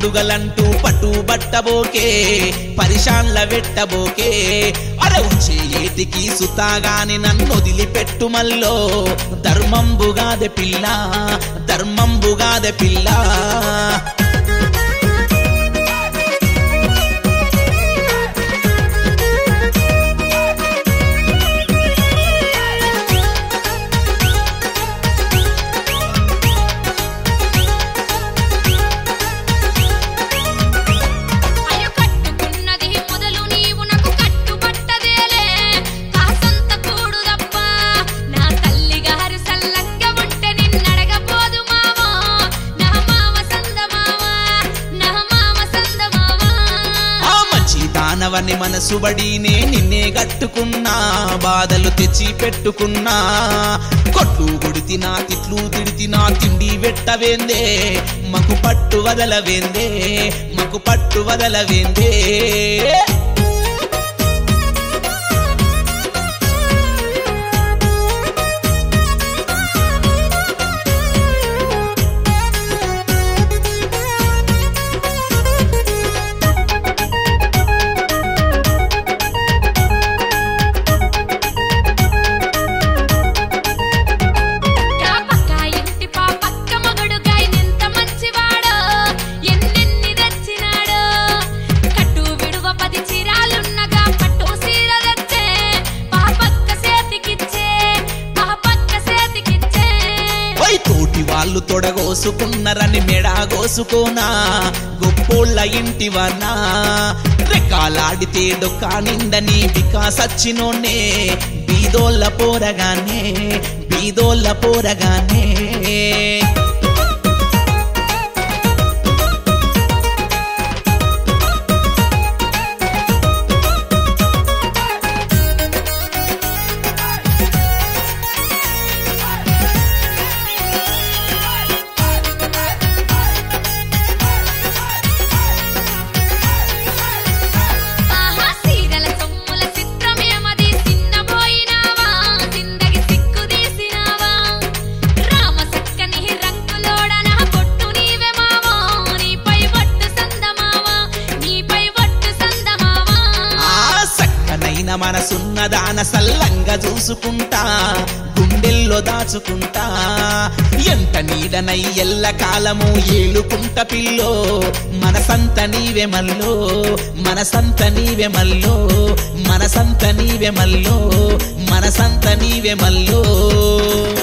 పండుగలంటూ పట్టు బట్టబోకే పరిశాన్ల వెట్టబోకే అరే వచ్చే ఏటికి సుతాగాని నన్ను వదిలిపెట్టు మల్లో ధర్మంబుగాదె పిల్ల ధర్మంబుగాదె పిల్ల అయ్యో కట్టుకున్నది మొదలు నీవు నాకు కట్టుబట్టదేలే కాసంత కూడు తప్ప నా తల్లి గారు సల్లంగా ఉంటే నిన్నడగపోదు మావా నా మామ సంద మావా నా మామ సంద మావా ఆ మంచి దానవని మనసు బడినే నిన్నే గట్టుకున్నా బాధలు తెచ్చి పెట్టుకున్నా కొట్లు గుడితినా తిట్లు తిడితినా తిండి వెట్టవేందే మకు పట్టు వదలవేందే మకు పట్టు వదలవేందే నా పక్క ఇంటి పా పక్క మగడుగా ఎంత మంచివాడో ఎన్నెన్ని తెచ్చినాడో కట్టు విడువ పది చీరాలున్నగా పట్టు సీర తెచ్చే పా పక్క చేతికిచ్చే పా పక్క చేతికిచ్చే ఓయ్ తోటి వాళ్ళు తొడగోసుకున్నారని మెడాగోసుకోనా గొప్పోళ్ళ ఇంటివన్నా రెక్కాలాడితే డొక్కా నిందని వికాసచ్చినోనే బీదోళ్ళ పోరగానే బీదోళ్ళ పోరగానే ఆహా సీరల సొమ్ముల చిత్రమేమది సిన్నబోయినావా జిందగి సిక్కు తీసినావా రామ సక్కని రంగులోడ నా పొట్టు నీవే మావా నీపై ఒట్టు సందమావా నీపై ఒట్టు సందమావా ఆ సక్కనైన మనసున్నదాన సల్లంగా చూసుకుంటా గుండెల్లో దాచుకుంటా ఎంత నీడనై ఎల్ల కాలము ఏలుకుంట పిల్లో మనసంత నీవే మల్లో మనసంత నీవే మల్లో మనసంత నీవే మల్లో మనసంత నీవే మల్లో